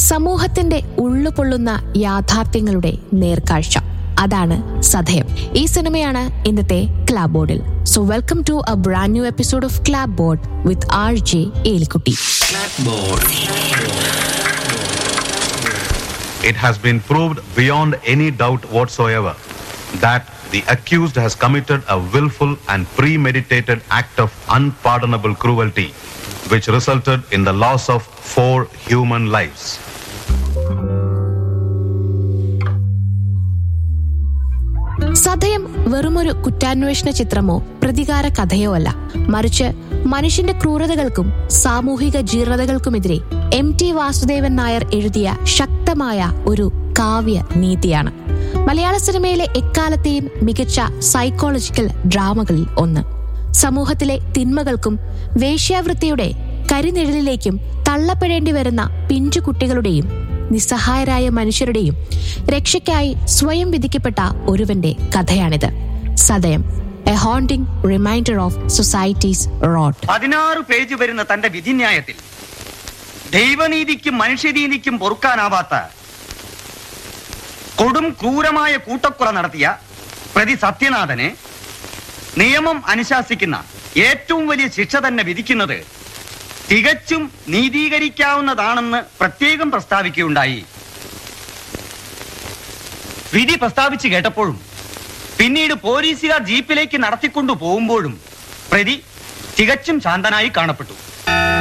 സമൂഹത്തിന്റെ ഉള്ളുപൊള്ളുന്ന യാഥാർത്ഥ്യങ്ങളുടെ നേർക്കാഴ്ച അതാണ് സധയം ഈ സിനിമയാണ് ഇന്നത്തെ ക്ലാബ് ബോർഡിൽ so welcome to a brand new episode of clap board with R J Elikutty It has been proved beyond any doubt whatsoever that the accused has committed a willful and premeditated act of unpardonable cruelty, which resulted in the loss of four human lives. Sadayam വെറുമൊരു കുറ്റാന്വേഷണ ചിത്രമോ പ്രതികാര കഥയോ അല്ല മറിച്ച് മനുഷ്യന്റെ ക്രൂരതകൾക്കും സാമൂഹിക ജീർണതകൾക്കുമെതിരെ M T Vasudevan Nair എഴുതിയ ശക്തമായ ഒരു കാവ്യ നീതിയാണ് മലയാള സിനിമയിലെ എക്കാലത്തെയും മികച്ച സൈക്കോളജിക്കൽ ഡ്രാമകളിൽ ഒന്ന് സമൂഹത്തിലെ തിന്മകൾക്കും വേശ്യാവൃത്തിയുടെ കരിനിഴലിലേക്കും തള്ളപ്പെടേണ്ടി വരുന്ന പിഞ്ചുകുട്ടികളുടെയും നിസ്സഹായരായ മനുഷ്യരുടെയും രക്ഷയ്ക്കായി സ്വയം വിധിക്കപ്പെട്ട ഒരുവന്റെ കഥയാണിത് Sadayam a haunting reminder of society's rot പതിനാറ് പേജ് വരുന്ന തന്റെ വിധിന്യായത്തിൽ ദൈവനീതിക്കും മനുഷ്യനീതിക്കും പൊറുക്കാനാവാത്ത കൊടും ക്രൂരമായ കൂട്ടക്കുറ നടത്തിയ പ്രതി സത്യനാഥന് നിയമം അനുശാസിക്കുന്ന ഏറ്റവും വലിയ ശിക്ഷ തന്നെ വിധിക്കുന്നത് തികച്ചും നീതീകരിക്കാവുന്നതാണെന്ന് പ്രത്യേകം പ്രസ്താവിക്കുകയുണ്ടായി വിധി പ്രസ്താവിച്ച് കേട്ടപ്പോഴും പിന്നീട് പോലീസുകാർ ജീപ്പിലേക്ക് നടത്തിക്കൊണ്ടു പോകുമ്പോഴും പ്രതി തികച്ചും ശാന്തനായി കാണപ്പെട്ടു